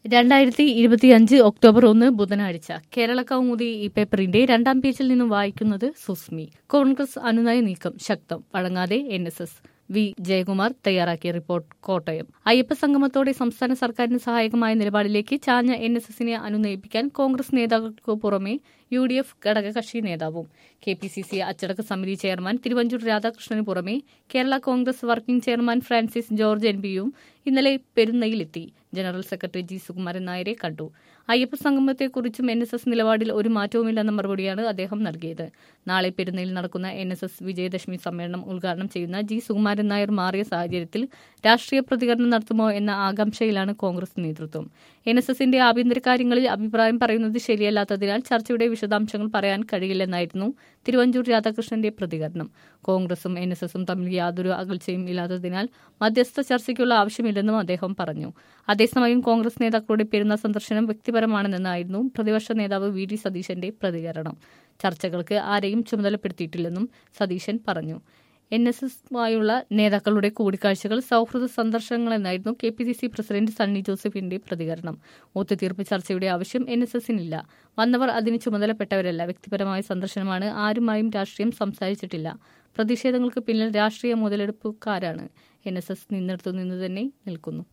രണ്ടായിരത്തി ഇരുപത്തിയഞ്ച് ഒക്ടോബർ ഒന്ന് ബുധനാഴ്ച കേരള കൗമുദി ഈ പേപ്പറിന്റെ രണ്ടാം പേജിൽ നിന്നും വായിക്കുന്നത് സുസ്മി കോൺഗ്രസ് അനുനയ നീക്കം ശക്തം വഴങ്ങാതെ N S S V Jayakumar തയ്യാറാക്കിയ റിപ്പോർട്ട് കോട്ടയം അയ്യപ്പ സംഗമത്തോടെ സംസ്ഥാന സർക്കാരിന് സഹായകമായ നിലപാടിലേക്ക് ചാഞ്ഞ എൻ എസ് എസിനെ അനുനയിപ്പിക്കാൻ കോൺഗ്രസ് നേതാക്കൾക്ക് പുറമെ യു ഡി എഫ് ഘടകകക്ഷി നേതാവും കെ പി സി സി അച്ചടക്ക സമിതി ചെയർമാൻ തിരുവഞ്ചൂർ രാധാകൃഷ്ണന് പുറമെ Kerala Congress working chairman Francis George M പിയും ഇന്നലെ പെരുന്നയിലെത്തി ജനറൽ സെക്രട്ടറി ജി സുകുമാരൻ നായരെ കണ്ടു അയ്യപ്പ സംഗമത്തെക്കുറിച്ചും എൻ എസ് എസ് നിലപാടിൽ ഒരു മാറ്റവുമില്ലെന്ന മറുപടിയാണ് അദ്ദേഹം നൽകിയത് നാളെ പെരുന്നയിൽ നടക്കുന്ന എൻ എസ് എസ് വിജയദശമി സമ്മേളനം ഉദ്ഘാടനം ചെയ്യുന്ന ജി സുകുമാരൻ നായർ മാറിയ സാഹചര്യത്തിൽ രാഷ്ട്രീയ പ്രതികരണം നടത്തുമോ എന്ന ആകാംക്ഷയിലാണ് കോൺഗ്രസ് നേതൃത്വം എൻ എസ് എസിന്റെ ആഭ്യന്തര കാര്യങ്ങളിൽ അഭിപ്രായം പറയുന്നത് ശരിയല്ലാത്തതിനാൽ ചർച്ചയുടെ വിശദാംശങ്ങൾ പറയാൻ കഴിയില്ലെന്നായിരുന്നു തിരുവഞ്ചൂർ രാധാകൃഷ്ണന്റെ പ്രതികരണം കോൺഗ്രസും എൻ എസ് എസും തമ്മിൽ യാതൊരു അകൽച്ചയും ഇല്ലാത്തതിനാൽ മധ്യസ്ഥ ചർച്ചയ്ക്കുള്ള ആവശ്യമില്ലെന്നും അദ്ദേഹം പറഞ്ഞു അതേസമയം കോൺഗ്രസ് നേതാക്കളുടെ പെരുന്നാൾ സന്ദർശനം വ്യക്തിപരമാണെന്നായിരുന്നു പ്രതിപക്ഷ നേതാവ് വി ഡി സതീശന്റെ പ്രതികരണം ചർച്ചകൾക്ക് ആരെയും ചുമതലപ്പെടുത്തിയിട്ടില്ലെന്നും സതീശൻ പറഞ്ഞു എൻ എസ് എസുമായുള്ള നേതാക്കളുടെ കൂടിക്കാഴ്ചകൾ സൗഹൃദ സന്ദർശനങ്ങളെന്നായിരുന്നു K P C C president Sunny ജോസഫിന്റെ പ്രതികരണം ഒത്തുതീർപ്പ് ചർച്ചയുടെ ആവശ്യം എൻ എസ് എസിനില്ല വന്നവർ അതിന് ചുമതലപ്പെട്ടവരല്ല വ്യക്തിപരമായ സന്ദർശനമാണ് ആരുമായും രാഷ്ട്രീയം സംസാരിച്ചിട്ടില്ല പ്രതിഷേധങ്ങൾക്ക് പിന്നിൽ രാഷ്ട്രീയ മുതലെടുപ്പുകാരാണ് എൻ എസ് എസ് നിന്നിടത്തു നിന്ന് തന്നെ നിൽക്കുന്നു